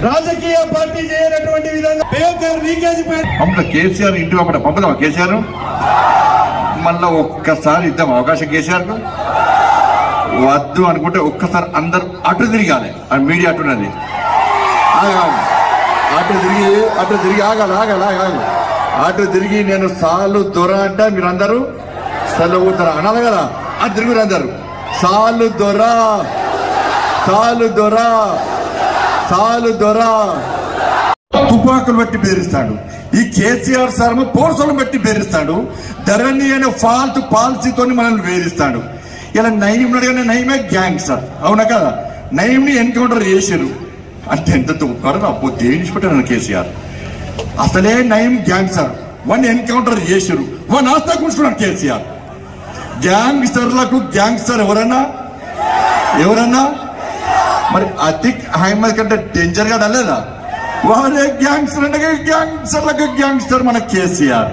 రాజకీయ పార్టీ చేయనటువంటి విధంగా పేపర్ లీకేజ్ పై- పంప కేసీఆర్ ఇంటి పంపడ పంపుదామా కేసీఆర్ మళ్ళా ఒక్కసారి ఇద్దాం అవకాశం కేసీఆర్ కు వద్దు అనుకుంటే ఒక్కసారి అందరు అటు తిరిగాలి ఆ మీడియా అటున్నది ఆగాలి. అటు తిరిగి అటు తిరిగి ఆగాలి ఆగాలి ఆగాలి అటు తిరిగి నేను సాలు దొర అంటే మీరు అందరూ సెలవుతారా అనాలి కదా అది తిరుగురు అందరు సాలు దొర సాలు దొర సాలు దొర తుపాకులు బట్టి బెదిరిస్తాడు ఈ కేసీఆర్ సార్ పోర్సులు బట్టి బెదిరిస్తాడు ధరణి అనే ఫాల్ట్ పాలసీతో మనల్ని వేధిస్తాడు ఇలా నయీం అడిగిన నయమే గ్యాంగ్స్టర్ అవునా కదా నయీంని ఎన్కౌంటర్ చేశారు అంటే ఎంత తుపాడు అబ్బో దేని పెట్టాను కేసీఆర్ అసలే నయీం గ్యాంగ్స్టర్ వన్ ఎన్కౌంటర్ చేశారు వన్ ఆస్తా కూర్చున్నాడు కేసీఆర్ గ్యాంగ్స్టర్లకు గ్యాంగ్స్టర్ ఎవరన్నా ఎవరన్నా మరి అతిక్ అహ్మద్ కంటే డేంజర్ గా లేదా వారే గ్యాంగ్స్టర్ అంటే గ్యాంగ్స్టర్లకు గ్యాంగ్స్టర్ మన కేసీఆర్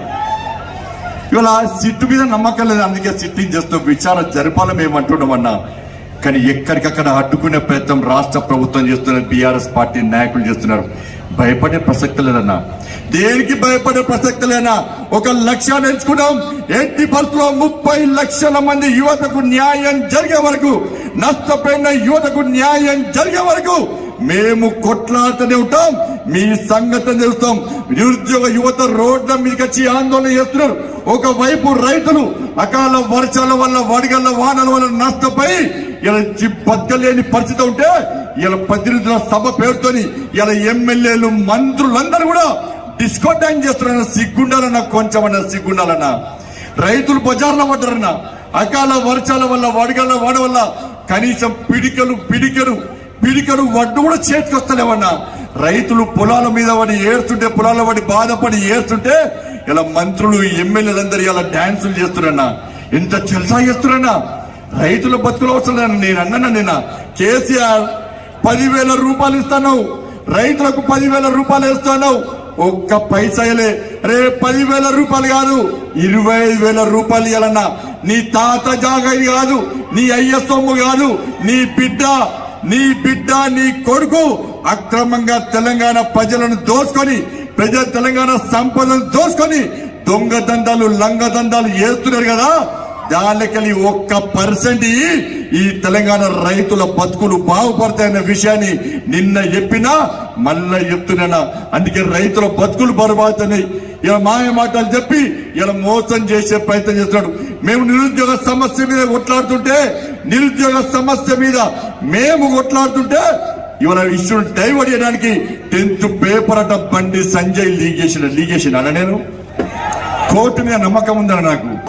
ఇవాళ సిట్టు మీద నమ్మకం లేదు అందుకే సిట్టింగ్ చేస్తూ విచారణ జరపాలని మేము అంటున్నామన్నా కానీ ఎక్కడికక్కడ అడ్డుకునే ప్రయత్నం రాష్ట్ర ప్రభుత్వం చేస్తున్నారు బీఆర్ఎస్ పార్టీ నాయకులు చేస్తున్నారు భయపడే ప్రసక్తి లేదన్నా దేనికి భయపడే ప్రసక్తి లేనా ఒక లక్ష్యాన్ని ఎంచుకున్నాం ఎట్టి పరిస్థితుల్లో ముప్పై లక్షల మంది యువతకు న్యాయం జరిగే వరకు నష్టపోయిన యువతకు న్యాయం జరిగే వరకు మేము కొట్లాడుతూనే ఉంటాం మీ సంగతి తెలుస్తాం నిరుద్యోగ యువత రోడ్ల మీదకి వచ్చి ఆందోళన చేస్తున్నారు ఒకవైపు రైతులు అకాల వర్షాల వల్ల వడగళ్ళ వానల వల్ల నష్టపోయి ఇలా బతకలేని పరిస్థితి ఉంటే ఇలా ప్రతినిధుల సభ పేరుతోని ఇలా ఎమ్మెల్యేలు మంత్రులందరూ కూడా డిస్కో డ్యాన్స్ చేస్తున్నారన్న సిగ్గుండాలన్నా కొంచెమన్నా సిగ్గుండాలన్నా రైతులు బజార్లో పడ్డారన్న అకాల వర్షాల వల్ల వడగళ్ళ వాడ వల్ల కనీసం పిడికలు పిడికలు పిడికలు వడ్డు కూడా చేతికొస్తలేవన్నా రైతులు పొలాల మీద పడి ఏడుస్తుంటే పొలాల పడి బాధపడి ఏడుస్తుంటే ఇలా మంత్రులు ఎమ్మెల్యేలందరూ ఇలా డాన్సులు చేస్తున్నా ఎంత చెల్సా చేస్తున్నా రైతుల బతుకులు అవసరం లేదు నేను అన్నా నిన్న కేసీఆర్ పదివేల రూపాయలు ఇస్తాను రైతులకు పదివేల రూపాయలు ఇస్తాను ఒక్క పైసలే రే పదివేల రూపాయలు కాదు ఇరవై ఐదు వేల రూపాయలు ఇవ్వాలన్నా నీ తాత జాగా ఇది కాదు నీ అయ్య సొమ్ము కాదు నీ బిడ్డ నీ బిడ్డ నీ కొడుకు అక్రమంగా తెలంగాణ ప్రజలను దోసుకొని ప్రజల తెలంగాణ సంపదను దోసుకొని దొంగ దందాలు లంగ దందాలు చేస్తున్నారు కదా దానికని ఒక్క పర్సెంట్ ఈ తెలంగాణ రైతుల బతుకులు బాగుపడతాయన్న విషయాన్ని నిన్న చెప్పినా మళ్ళా చెప్తున్నా అందుకే రైతుల బతుకులు బరుబాతున్నాయి ఇలా మాయ మాటలు చెప్పి ఇలా మోసం చేసే ప్రయత్నం చేస్తున్నాడు మేము నిరుద్యోగ సమస్య మీద కొట్లాడుతుంటే నిరుద్యోగ సమస్య మీద మేము కొట్లాడుతుంటే ఇవాళ ఇష్యూని డైవర్ట్ చేయడానికి టెన్త్ పేపర్ అట బండి సంజయ్ లీగేషన్ లీగేషన్ అన్న నేను కోర్టు మీద నమ్మకం ఉందన్న నాకు